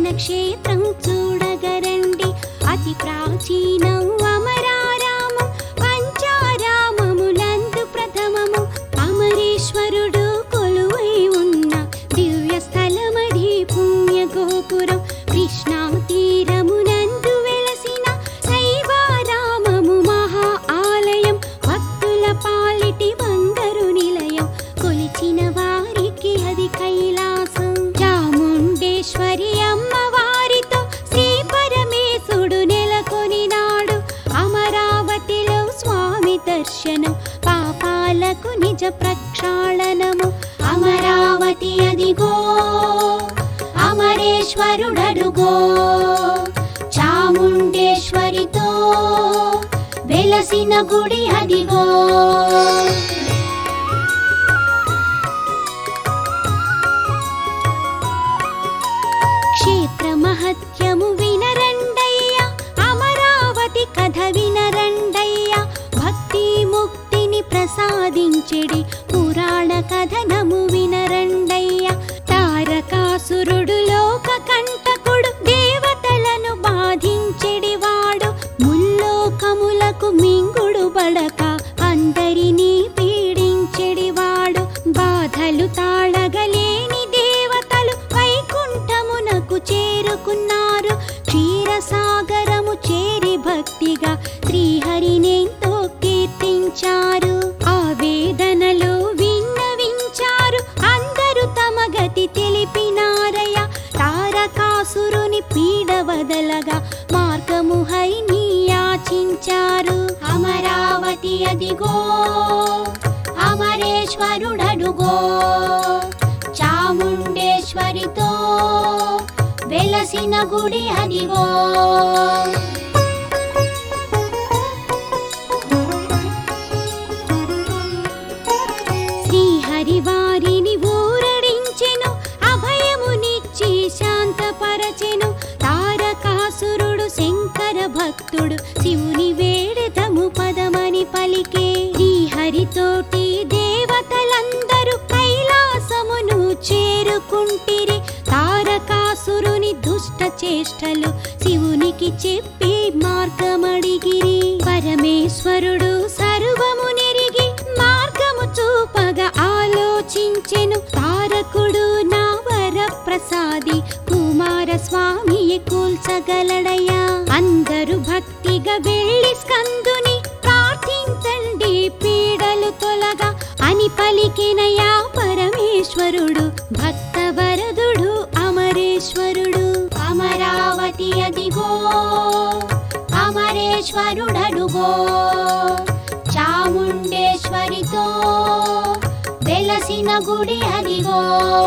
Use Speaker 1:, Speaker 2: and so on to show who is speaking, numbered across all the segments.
Speaker 1: క్షేత్రం చూడగరండి అతి ప్రాచీనం అమరారామం పంచారామములందు ప్రథమము అమరేశ్వరుడు కొలువై ఉన్న దివ్య స్థలమది పుణ్య గోపురం కృష్ణా తీరమునందు వెలసిన శైవారామము మహా ఆలయం భక్తుల పాలిటి బంగారు నిలయం కొలిచిన వారికి అది కైలాసం చాముండేశ్వరి అమ్మవారితో శ్రీ పరమేశుడు నెలకొనినాడు అమరావతిలో స్వామి దర్శనం పాపాలకు నిజ ప్రక్షాళనము అమరావతి అదిగో అమరేశ్వరుడడుగో చాముండేశ్వరితో వెలసిన గుడి అదిగో క్షేత్ర మహత్యము వినరండయ్య అమరావతి కథ వినరండయ్య భక్తి ముక్తిని ప్రసాదించెడి పురాణ కథనము వినరండయ్య తారకాసురుడు లోక కంటకుడు దేవతలను బాధించెడివాడు ముల్లోకములకు మింగుడు బడక అందరినీ పీడించెడివాడు బాధలు తాళగలేని దేవతలు వైకుంఠమునకు చేరుకున్నారు క్షీరసాగరము చేరి భక్తిగా శ్రీహరినెంతో కీర్తించారు ఆ వేదనలో విన్నవించారు అందరూ తమ గతి తెలిపినారయ తారకాసురుని పీడ వదలగా మార్గము హరిని యాచించారు అమరావతి అదిగో అమరేశ్వరుడడుగో చాముండేశ్వరితో వెలసిన గుడి అదిగో శ్రీహరి వారిని ఊరడించెను అభయమునిచ్చి శాంతపరచెను తారకాసురుడు శంకర భక్తుడు శివుని వేడతము పదమని పలికే శ్రీహరితోటి దేవతలందరూ కైలాసమును చేరుకుంటిరి తారకాసురుని దుష్ట చేష్టలు శివునికి చెప్పి మార్గమడిగిరి పరమేశ్వరుడు సర్వము నెరిగి మార్గము చూపగా ఆలోచించెను తారకుడు నా వర ప్రసాది కుమార స్వామియే కూల్చగలడయ్యా అందరూ భక్తిగా వెళ్ళి స్కందుని ప్రార్థించండి పీడలు తొలగా అని పలికినయా పరమేశ్వరుడు భక్తవరదుడు అమరేశ్వరుడు అమరావతి అదిగో అమరేశ్వరుడడుగో చాముండేశ్వరితో వెలసిన గుడి అదిగో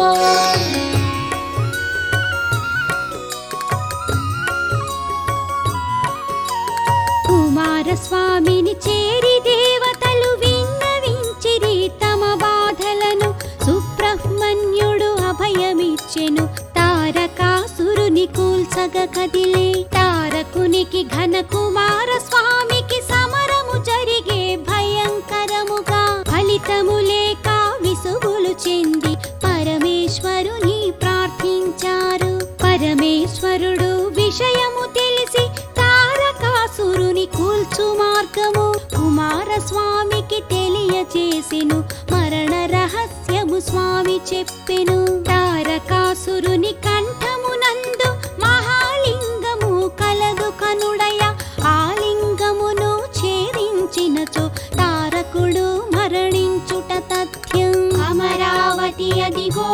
Speaker 1: కుమారస్వామిని చేరి దేవతలు విన్నవించిరి తమ బాధలను సుబ్రహ్మణ్యుడు అభయమిచ్చెను తారకాసురుని కూల్చగ కదిలే తారకునికి ఘన కుమార స్వామికి సమరము జరిగే భయంకరముగా ఫలితము లేక విసుగులు చెంది పరమేశ్వరుని ప్రార్థించారు పరమేశ్వరుడు విషయము తెలిసి తారకాసురుని కూల్చు మార్గము కుమారస్వామికి తెలియచేసెను మరణ రహస్యము స్వామి చెప్పెను తారకాసురుని కంఠమునందు మహాలింగము కలదు కనుడయ ఆ లింగమును ఛేదించినచో తారకుడు మరణించుట తథ్యం అమరావతి అదిగో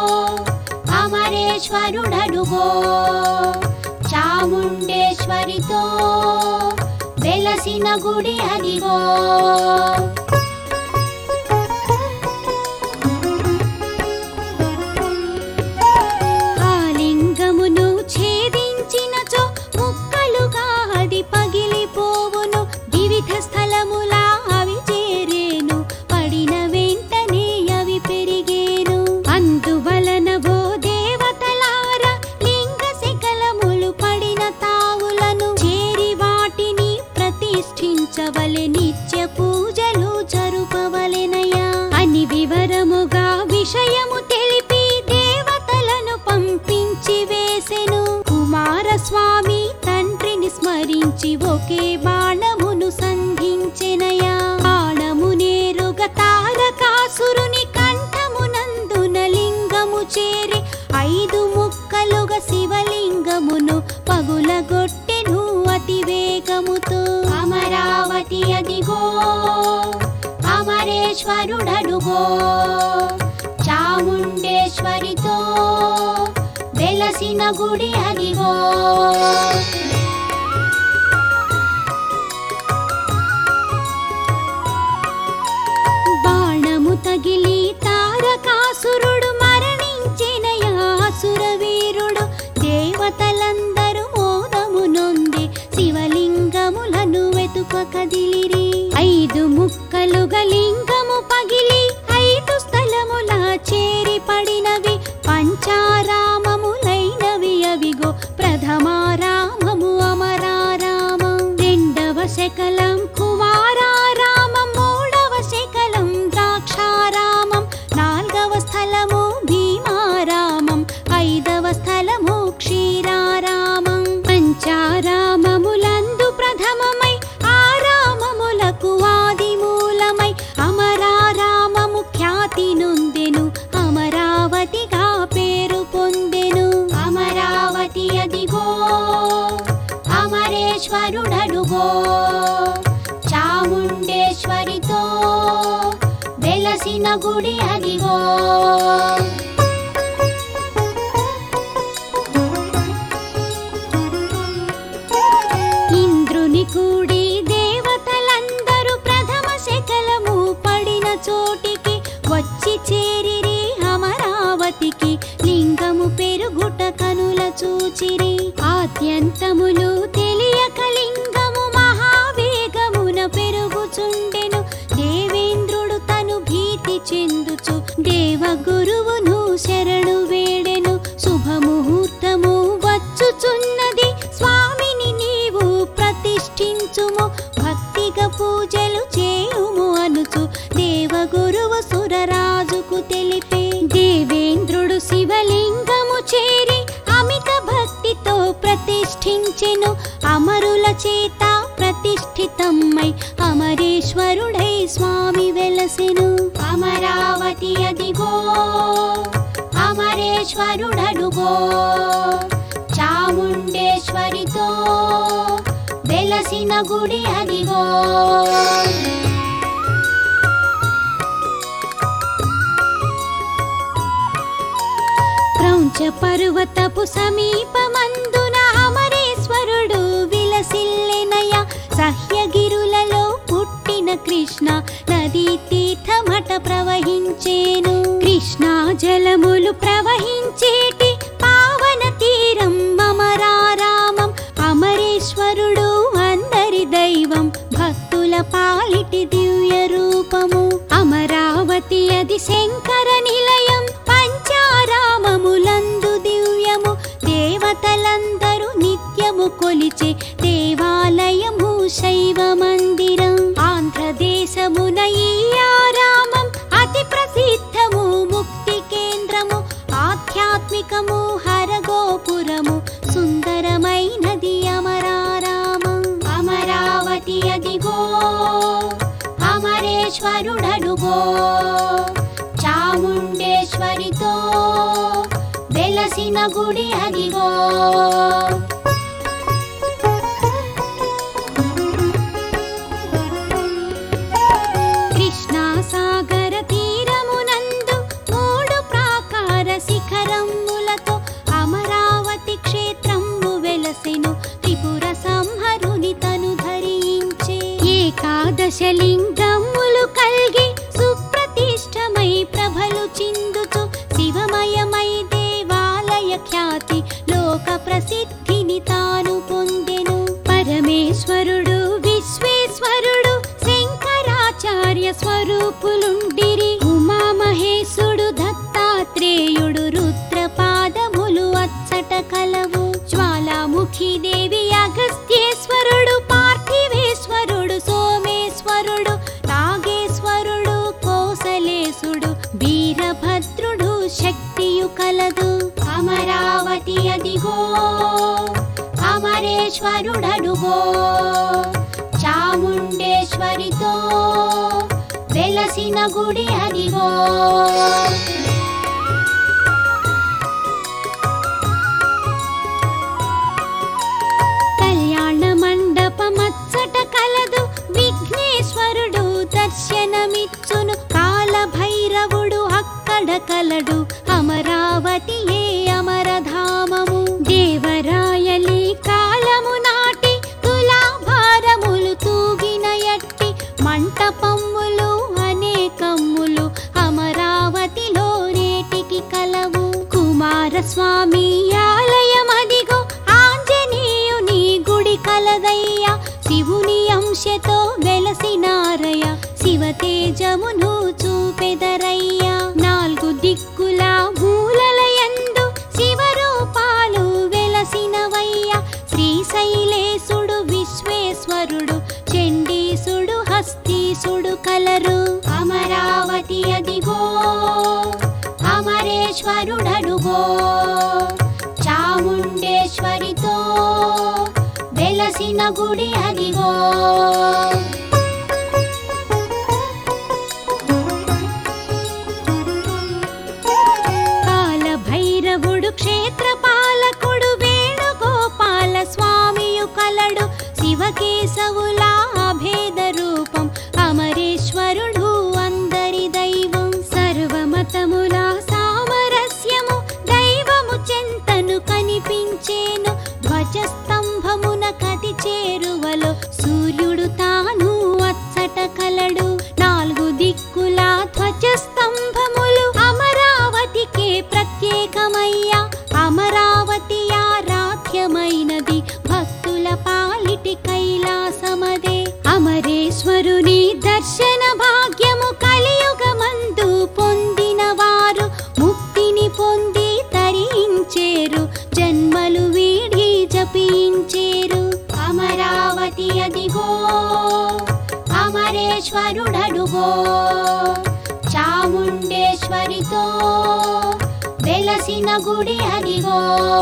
Speaker 1: అమరేశ్వరుడడుగో చాముండేశ్వరితో వెలసిన గుడి అదిగో ఆ లింగమును ఛేదించినచో ముక్కలుగా అది పగిలిపోవును వివిధ స్థలములా అవి చేరేను పడిన వెంటనే అవి పెరిగేను అందువలన ఓ దేవతలార లింగ శిఖలములు పడిన తావులను చేరి వాటిని ప్రతిష్ఠించవలె నిత్య పూజలు స్వామి తండ్రిని స్మరించి ఒకే బాణమును సంధించెనయా బాణము నేరుగ తారకాసురుని కంఠమునందున లింగము చేరి ఐదు ముక్కలుగా శివలింగమును పగులగొట్టెను అతి వేగముతో అమరావతి అదిగో అమరేశ్వరుడడుగో చాముండేశ్వరితో వెలసిన గుడి అదిగో బాణము తగిలి తారకాసురుడు మరణించినయాసుర వీరుడు దేవతలందరూ మోదము నొంది శివలింగములను వెతుక కదిలిరి ఐదు ముక్కలుగా లింగము పగిలి ఐదు స్థలముల చేరి పడినవి పంచారామములైనవి అవిగో ప్రథమారామము అమరారామం రెండవ శకలం కుమారారామం మూడవ శకలం ద్రాక్షారామం నాల్గవ స్థలము భీమారామం ఐదవ స్థలము క్షీరారామం పంచారామములందు ప్రథమమై ఆరామములకు ఆది మూలమై అమరారామము ఖ్యాతి నొందెను అమరావతిగా పేరు పొందెను అమరావతి అదిగో అమరేశ్వరుడడుగో చాముండేశ్వరితో వెలసిన గుడి అదిగో ఇంద్రుని కూడి దేవతలందరూ ప్రథమ శకలము పడిన చోటికి వచ్చి చేరిరి అమరావతికి లింగము పెరుగుట కనుల చూచిరి ఆద్యంతములు తెలియక లింగము మహావేగమున పెరుగుచుండెను దేవేంద్రుడు తను భీతి చెందుచు దేవ గురువును శరణు వేడెను శుభముహూర్తము వచ్చుచున్నది స్వామిని నీవు ప్రతిష్ఠించుము భక్తిగా పూజలు చేయుము అనుచు దేవ గురువు సురరాజుకు తెలిపే దేవేంద్రుడు శివలింగము చేరి అమిత భక్తితో ప్రతిష్ఠించెను అమరుల చేత ప్రతిష్ఠితమ్మై అమరేశ్వరుడై స్వామి వెలసెను అమరావతి అదిగో అమరేశ్వరుడడుగో చాముండేశ్వరితో వెలసిన గుడి అదిగో క్రౌంచ పర్వతపు సమీపమందున అమరేశ్వరుడు విలసిల్లెనయ సహ్యగిరులలో పుట్టిన కృష్ణ నదీ తీర్థమట ప్రవహించేను కృష్ణా జలములు ప్రవహించేటి పావన తీరం అమరారామం అమరేశ్వరుడు అందరి దైవం భక్తుల పాలిటి దివ్య రూపము అమరావతి అది శంకర నిలయం పంచారామములందు దివ్యము దేవతలందరూ నిత్యము కొలిచే దేవాలయము శైవ మందిరం ఆంధ్రదేశమున ఈ ఆరామం అతి ప్రసిద్ధము ముక్తి కేంద్రము ఆధ్యాత్మికము హరగోపురము సుందరమైనది అమరారామం అమరావతి అదిగో అమరేశ్వరుడడుగో చాముండేశ్వరితో వెలసిన గుడి అదిగో కృష్ణా సాగర తీరమునందు మూడు ప్రాకార శిఖరములతో అమరావతి క్షేత్రము వెలసెను త్రిపుర సంహరుని తను ధరించే ఏకాదశ లింగములు కల్గి సుప్రతిష్టమై ప్రభలు చిందుచు శివమయమై దేవాలయ ఖ్యాతి లోక ప్రసిద్ధిని తాను పొందెను పరమేశ్వరుడు విశ్వేశ్వరుడు శంకరాచార్య స్వరూపులుండిరి ఉమామహేశుడు దత్తాత్రేయుడు రుద్రపాదములు అచ్చట కలవు జ్వాలాముఖి దేవి అగస్త్యేశ్వరుడు పార్థివేశ్వరుడు సోమేశ్వరుడు నాగేశ్వరుడు కోసలేశుడు వీరభద్రుడు శక్తియు కలదు అమరావతి అదిగో అమరేశ్వరుడడుగో చాముండేశ్వరితో వెలసిన గుడి అదిగో కళ్యాణ మండపమచ్చట కలదు విఘ్నేశ్వరుడు దర్శనమిచ్చును కాలభైరవుడు అక్కడ కలడు అమరావతి ఏ అమరధామము దేవరాయలి కాలము నాటి తులాభారములు తూగిన ఎట్టి మంటపమ్ములు అనేకమ్ములు అమరావతిలో రేటికి కలవు కుమారస్వామి ఆలయమదిగో ఆంజనేయుని గుడి కలదయ్య శివుని అంశతో వెలసినారయ శివతేజమును చూపెదరయ్య నాలుగు దిక్కుల మూలలయందు శివరూపాలు వెలసినవయ్య శ్రీశైలేశుడు విశ్వేశ్వరుడు చండీసుడు హస్తీసుడు కలరు అమరావతి అదిగో అమరేశ్వరుడడుగో చాముండేశ్వరితో వెలసిన గుడి అదిగో కాలభైరవుడు క్షేత్రపాలకుడు వేణుగోపాల స్వామియు కలడు శివకేశవుల అభేద రూపం అమరేశ్వరుడు అందరి దైవం సర్వమతముల సామరస్యము దైవము చెంతను కనిపించేను ధ్వజస్తంభమున కతి చేరువలో సూర్యుడు తాను అచ్చట కలడు నాలుగు దిక్కుల ధ్వజస్తంభములు అమరావతికే ప్రత్యేకమయ్యా అమరావతి ఆరాధ్యమైనది భక్తుల పాలిటి కైలాసమదే అమరేశ్వరుని దర్శన భాగ్యము కలియుగమందు పొందిన వారు ముక్తిని పొంది తరించేరు జన్మలు వీడి జపించేరు అమరావతి అదిగో అమరేశ్వరుడడుగో చాముండేశ్వరితో వెలసిన గుడి అదిగో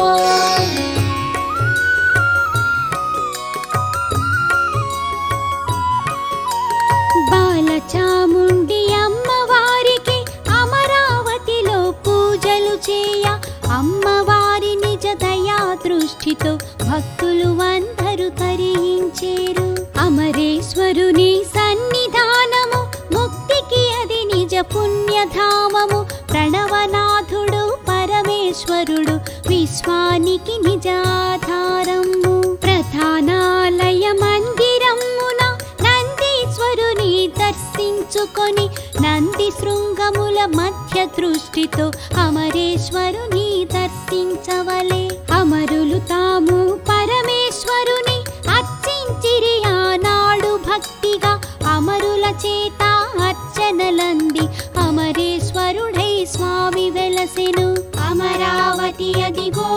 Speaker 1: బాలచాముండి అమ్మవారికి అమరావతిలో పూజలు చేయ అమ్మవారి నిజ దయా దృష్టితో భక్తులు అందరూ తరించేరు అమరేశ్వరుని సన్నిధానము ముక్తికి అది నిజ పుణ్యధామము ప్రణవనాథుడు పరమేశ్వరుడు విశ్వానికి నిజాధారము ప్రధానాలయ మందిరమున నందీశ్వరుని దర్శించుకొని నంది శృంగముల మధ్య దృష్టితో అమరేశ్వరుని దర్శించవలే అమరులు తాము పరమేశ్వరుని అర్చించిరి ఆనాడు భక్తిగా అమరుల చేత అర్చనలంది అమరేశ్వరుడై స్వామి వెలసెను అమరావతి అదిగో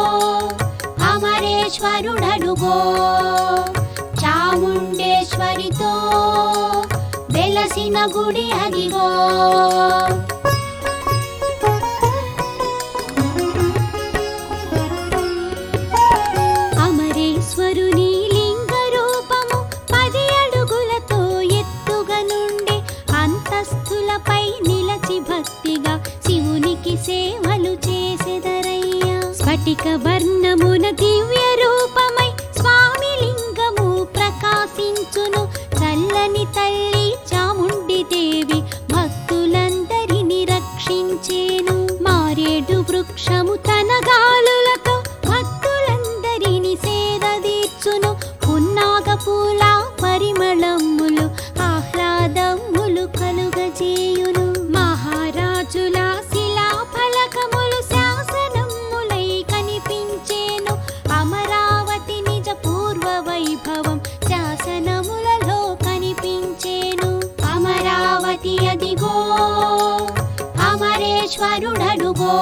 Speaker 1: అమరేశ్వరుడడుగో చాముండేశ్వరితో వెలసిన గుడి అదిగో అమరేశ్వరుని లింగ రూపము పది అడుగులతో ఎత్తుగా నుండి అంతస్తులపై నిలచి భక్తిగా శివునికి సేవలు చేసెదరయ్యా స్ఫటిక వర్ణమున దివ్య రూపమై స్వామి లింగము ప్రకాశించును చల్లని తల్లి చాముండి దేవి భక్తులందరిని రక్షించేను మారేడు వృక్షము తన గాలులతో భక్తులందరిని సేదదీర్చును పున్నాగ పూల పరిమళములు ఆహ్లాదములు కలుగజేయును మహారాజుల శిలా ఫలకములు శాసనములై కనిపించేను అమరావతి నిజ పూర్వ వైభవం శాసనములలో కనిపించేను అమరావతి అదిగో అమరేశ్వరుడడుగో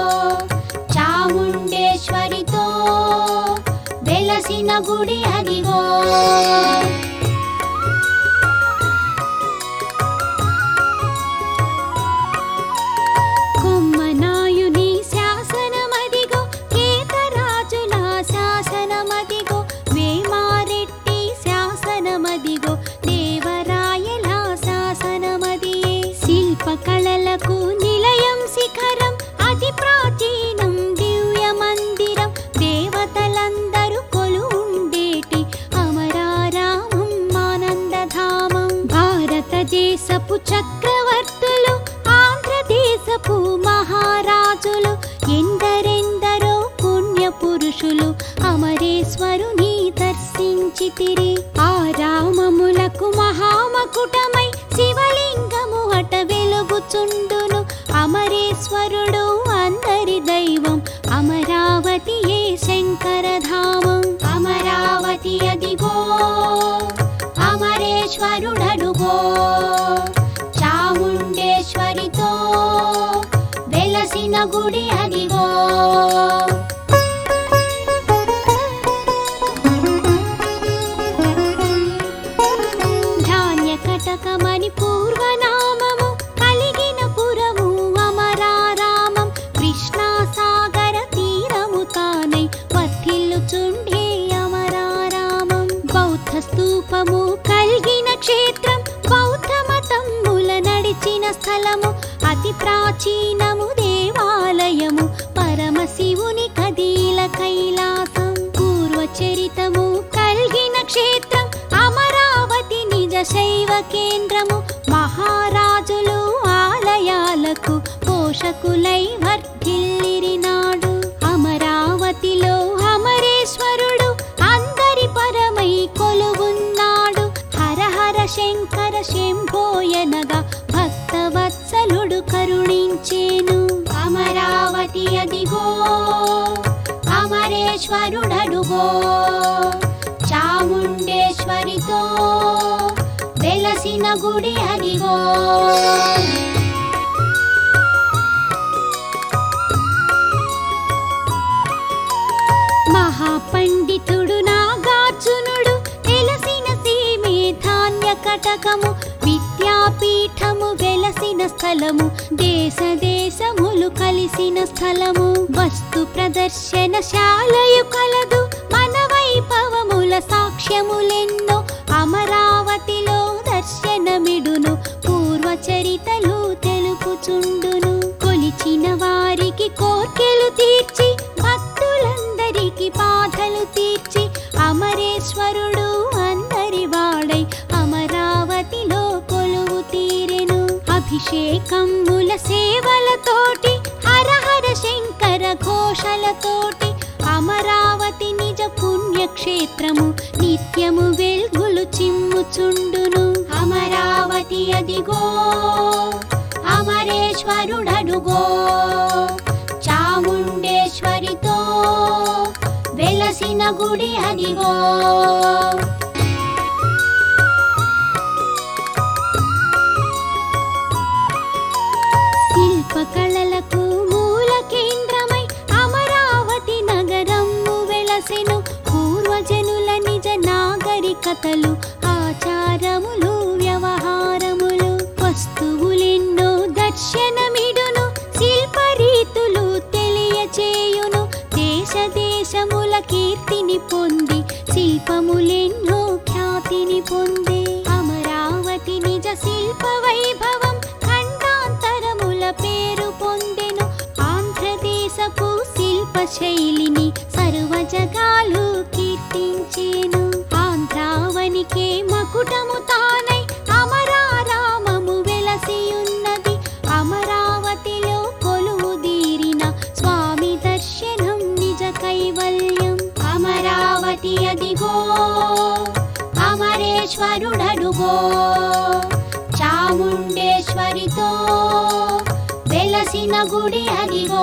Speaker 1: చాముండేశ్వరితో వెలసిన గుడి అదిగో కొమ్మనాయుని శాసనమదిగో కేతరాజుల శాసనమది చేసితిరి ఆ రామములకు మహామకుటమై శివలింగము అట వెలుగుచుండును అమరేశ్వరుడు అందరి దైవం అమరావతి ఏ శంకరధామం అమరావతి అదిగో అమరేశ్వరుడడుగో చాముండేశ్వరితో వెలసిన గుడి అదిగో ధాన్య కటకమని పూర్వనామము కలిగిన పురము అమరారామం కృష్ణా సాగర తీరము తానై వర్ధిల్లుచుండే అమరారామం బౌద్ధ స్తూపము కలిగిన క్షేత్రం బౌద్ధ మతముల నడిచిన స్థలము అతి ప్రాచీనము దేవాలయము పరమశివుని కదీల కైలాసం పూర్వ చరితము కలిగిన క్షేత్రం అమరావతి నిజ శైవ కేంద్రము మహారాజులు ఆలయాలకు పోషకులై వర్ధిల్లిరినాడు అమరావతిలో అమరేశ్వరుడు అందరి పరమై కొలువున్నాడు హర హర శంకర శంభోయనగా భక్తవత్సలుడు కరుణించేను అమరావతి అదిగో అమరేశ్వరుడడుగో చాముండేశ్వరితో వెలసిన గుడి అదిగో మహాపండితుడు నాగార్జునుడు వెలసిన సీమే ధాన్య కటకము విద్యాపీఠము వెలసిన స్థలము దేశ దేశములు కలిసిన స్థలము వస్తు ప్రదర్శనశాలయు కలదు మన వైభవముల సాక్ష్యములెన్నో అమరావతిలో దర్శనమిడును పూర్వ చరితలు తెలుపుచుండును కొలిచిన వారికి కోర్కెలు తీర్చి భక్తులందరికి బాధలు తీర్చి అమరేశ్వరుడు అందరి వాడై అమరావతిలో కొలువు తీరెను అభిషేకముల సేవలతోటి హర హర శంకర ఘోషలతోటి అమరావతి నిజ పుణ్యక్షేత్రము నిత్యము వెల్గులు చిమ్ముచుండును అమరావతి అదిగో అమరేశ్వరుడడుగో చాముండేశ్వరితో వెలసిన గుడి అదిగో శిల్పకళలకు మూల కేంద్రమై అమరావతి నగరము వెలసెను పూర్వజనుల నిజ నాగరికతలు ఆచారములు వ్యవహారములు వస్తువులెన్నో దర్శనమిడును శిల్పరీతులు తెలియచేయును దేశ దేశముల కీర్తిని పొంది శిల్పములెన్నో ఖ్యాతిని పొందే అమరావతి నిజ శిల్ప వైభవం ఖండాంతరముల పేరు పొందెను ఆంధ్రదేశపు శిల్ప శైలిని సర్వ జగాలు కీర్తించేను ఆంధ్రావనికే మకుటము తానై అమరారామము వెలసియున్నది అమరావతిలో కొలువు దీరిన స్వామి దర్శనం నిజ కైవల్యం అమరావతి అదిగో అమరేశ్వరుడడుగో చాముండేశ్వరితో వెలసిన గుడి అదిగో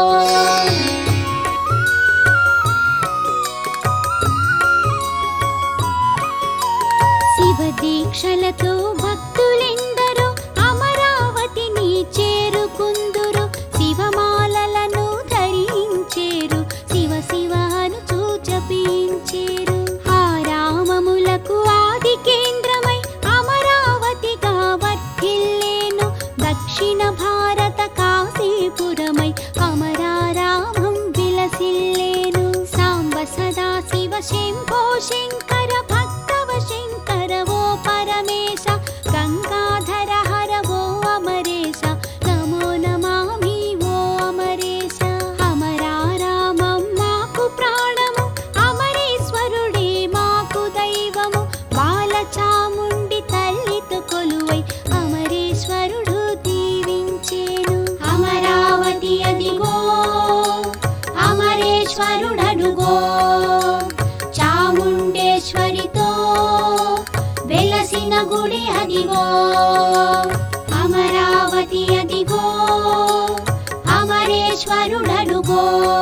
Speaker 1: శివ దీక్షలతో భక్తులెందరో అమరావతిని చేరుకుందురు శివమాలలను ధరించేరు శివ శివ అనుచూ జపించేరు ఆ రామములకు ఆది కేంద్రమై అమరావతిగా వర్ధిల్లేను దక్షిణ భారత కాశీపురమై అమరారామం విలసిల్లేను సాంబ సదా శివ శంభో శంకర భక్తవ శంకర ఓ పరమేశ గంగాధర హర ఓ అమరేశ నమో నమామి ఓ అమరేశ అమరారామం మాకు ప్రాణము అమరేశ్వరుడే మాకు దైవము బాలచాముండి తల్లితో కొలువై అమరేశ్వరుడు దీవించేను అమరావతి అదిగో అమరేశ్వరుడడుగో చాముండేశ్వరితో అదిగో అమరావతి అదిగో అమరేశ్వరుడడుగో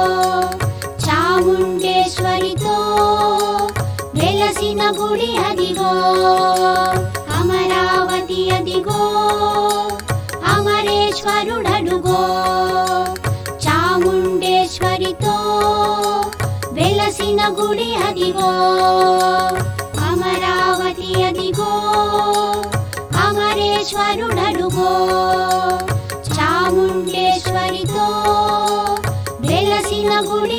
Speaker 1: చాముండేశ్వరితో వెలసిన గుడి అదిగో అమరావతి అదిగో అమరేశ్వరుడడుగో చాముండేశ్వరితో వెలసిన గుడి అదిగో అమరావతి అదిగో అమరేశ్వరుడడుగో చాముండేశ్వరితో వెలసిన గుడి